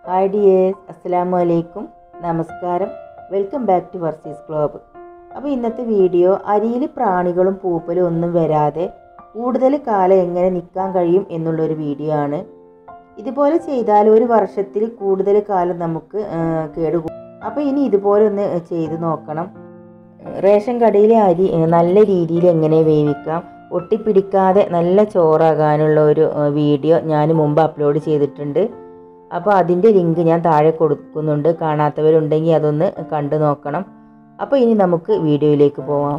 hi dears അസ്സലാമു അലൈക്കും നമസ്കാരം welcome back to overseas globe അപ്പോൾ ഇന്നത്തെ വീഡിയോ അരിയിൽ പ്രാണികളും പൂപ്പലും ഒന്നും വരാതെ കൂടുതൽ കാലം എങ്ങനെ നിൽക്കാൻ കഴിയും എന്നുള്ളൊരു വീഡിയോ ആണ് ഇതുപോലെ ചെയ്താൽ ഒരു വർഷത്തിൽ കൂടുതൽ കാലം നമുക്ക് ആ, കേടുകൂടും അപ്പോൾ ഇനി ഇതുപോലെ ഒന്ന് ചെയ്ത് നോക്കണം റേഷൻ കടയിലെ അരി ആ, നല്ല രീതിയിൽ എങ്ങനെ വേവിക്കാം ഒട്ടിപ്പിടിക്കാതെ നല്ല ചോറാകാനുള്ള ഒരു ആ, വീഡിയോ ഞാൻ മുമ്പ് അപ്ലോഡ് ചെയ്തിട്ടുണ്ട് അപ്പോൾ അതിൻ്റെ ലിങ്ക് ഞാൻ താഴെ കൊടുക്കുന്നുണ്ട് കാണാത്തവരുണ്ടെങ്കിൽ അതൊന്ന് കണ്ടു നോക്കണം അപ്പോൾ ഇനി നമുക്ക് വീഡിയോയിലേക്ക് പോവാം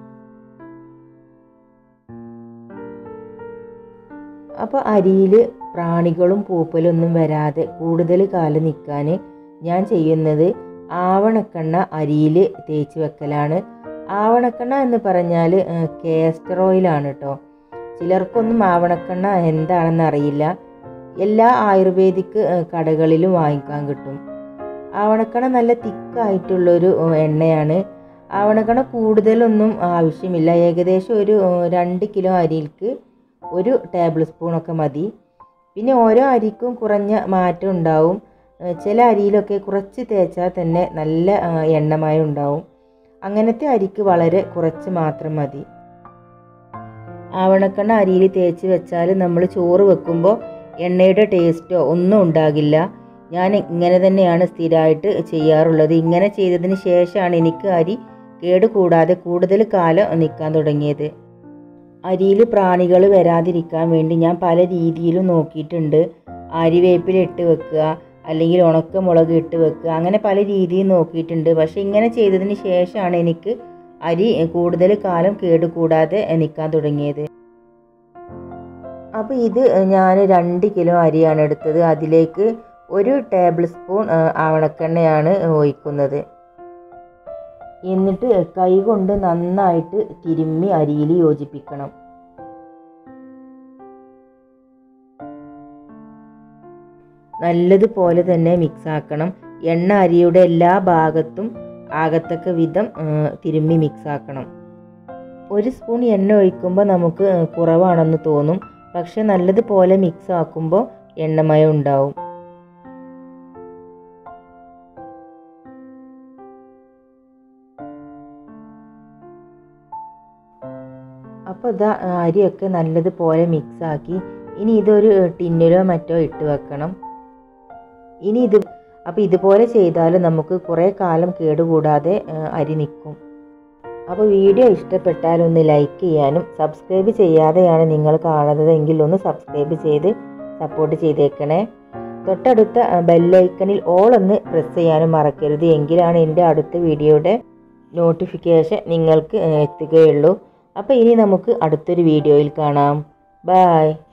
അപ്പോൾ അരിയിൽ പ്രാണികളും പൂപ്പലും ഒന്നും വരാതെ കൂടുതൽ കാലം നിൽക്കാൻ ഞാൻ ചെയ്യുന്നത് ആവണക്കെണ്ണ അരിയിൽ തേച്ച് വെക്കലാണ് ആവണക്കെണ്ണ എന്ന് പറഞ്ഞാൽ കേസ്റ്റർ ഓയിലാണ് കേട്ടോ ചിലർക്കൊന്നും ആവണക്കെണ്ണ എന്താണെന്ന് അറിയില്ല എല്ലാ ആയുർവേദിക് ഏഹ്, കടകളിലും വാങ്ങിക്കാൻ കിട്ടും ആവണക്കണ നല്ല തിക്കായിട്ടുള്ളൊരു ഏഹ്, എണ്ണയാണ് ആവണക്കണ കൂടുതലൊന്നും ആവശ്യമില്ല ഏകദേശം ഒരു ഏഹ്, രണ്ട് കിലോ അരിക്ക് ഒരു ടേബിൾ സ്പൂണൊക്കെ മതി പിന്നെ ഓരോ അരിക്കും കുറഞ്ഞ മാറ്റം ഉണ്ടാവും ഏഹ്, ചില അരിയിലൊക്കെ കുറച്ച് തേച്ചാൽ തന്നെ നല്ല ഏഹ്, എണ്ണമയം ഉണ്ടാവും അങ്ങനത്തെ അരിക്ക് വളരെ കുറച്ച് മാത്രം മതി ആവണക്കണ്ണ അരിയിൽ തേച്ച് വെച്ചാൽ നമ്മൾ ചോറ് വെക്കുമ്പോൾ എണ്ണയുടെ ടേസ്റ്റോ ഒന്നും ഉണ്ടാകില്ല ഞാൻ ഇങ്ങനെ തന്നെയാണ് സ്ഥിരമായിട്ട് ചെയ്യാറുള്ളത് ഇങ്ങനെ ചെയ്തതിന് ശേഷമാണ് എനിക്ക് അരി കേടുകൂടാതെ കൂടുതൽ കാലം നിൽക്കാൻ തുടങ്ങിയത് അരിയിൽ പ്രാണികൾ വരാതിരിക്കാൻ വേണ്ടി ഞാൻ പല രീതിയിലും നോക്കിയിട്ടുണ്ട് അരിവേപ്പില ഇട്ട് വെക്കുക അല്ലെങ്കിൽ ഉണക്കമുളക് ഇട്ട് വെക്കുക അങ്ങനെ പല രീതിയിൽ നോക്കിയിട്ടുണ്ട് പക്ഷെ ഇങ്ങനെ ചെയ്തതിന് ശേഷമാണ് എനിക്ക് അരി കൂടുതൽ കാലം കേടുകൂടാതെ നിൽക്കാൻ തുടങ്ങിയത് അപ്പോൾ ഇത് ഞാൻ രണ്ട് കിലോ അരിയാണ് എടുത്തത് അതിലേക്ക് ഒരു ടേബിൾ സ്പൂൺ ആ, ആവണക്കെണ്ണയാണ് ഒഴിക്കുന്നത് എന്നിട്ട് കൈ കൊണ്ട് നന്നായിട്ട് തിരുമ്മി അരിയിൽ യോജിപ്പിക്കണം നല്ലതുപോലെ തന്നെ മിക്സ് ആക്കണം എണ്ണ അരിയുടെ എല്ലാ ഭാഗത്തും ആകത്തക്ക വിധം ആ, തിരുമ്മി മിക്സ് ആക്കണം ഒരു സ്പൂൺ എണ്ണ ഒഴിക്കുമ്പോൾ നമുക്ക് കുറവാണെന്ന് തോന്നും പക്ഷെ നല്ലതുപോലെ മിക്സ് ആക്കുമ്പോൾ എണ്ണമയം ഉണ്ടാവും അപ്പോൾ ഇതാ അരിയൊക്കെ നല്ലതുപോലെ മിക്സ് ആക്കി ഇനി ഇതൊരു ടിന്നിലോ മറ്റോ ഇട്ട് വെക്കണം ഇനി ഇത് അപ്പോൾ ഇതുപോലെ ചെയ്താൽ നമുക്ക് കുറേ കാലം കേടുകൂടാതെ ആ, അരി നിൽക്കും അപ്പോൾ വീഡിയോ ഇഷ്ടപ്പെട്ടാൽ ഒന്ന് ലൈക്ക് ചെയ്യാനും സബ്സ്ക്രൈബ് ചെയ്യാതെയാണ് നിങ്ങൾ കാണുന്നതെങ്കിൽ ഒന്ന് സബ്സ്ക്രൈബ് ചെയ്ത് സപ്പോർട്ട് ചെയ്തേക്കണേ തൊട്ടടുത്ത ബെല്ലൈക്കണിൽ ഓൾ ഒന്ന് പ്രസ് ചെയ്യാനും മറക്കരുത് എങ്കിലാണ് എൻ്റെ അടുത്ത വീഡിയോയുടെ നോട്ടിഫിക്കേഷൻ നിങ്ങൾക്ക് ഏഹ്, എത്തുകയുള്ളൂ അപ്പോൾ ഇനി നമുക്ക് അടുത്തൊരു വീഡിയോയിൽ കാണാം ബായ്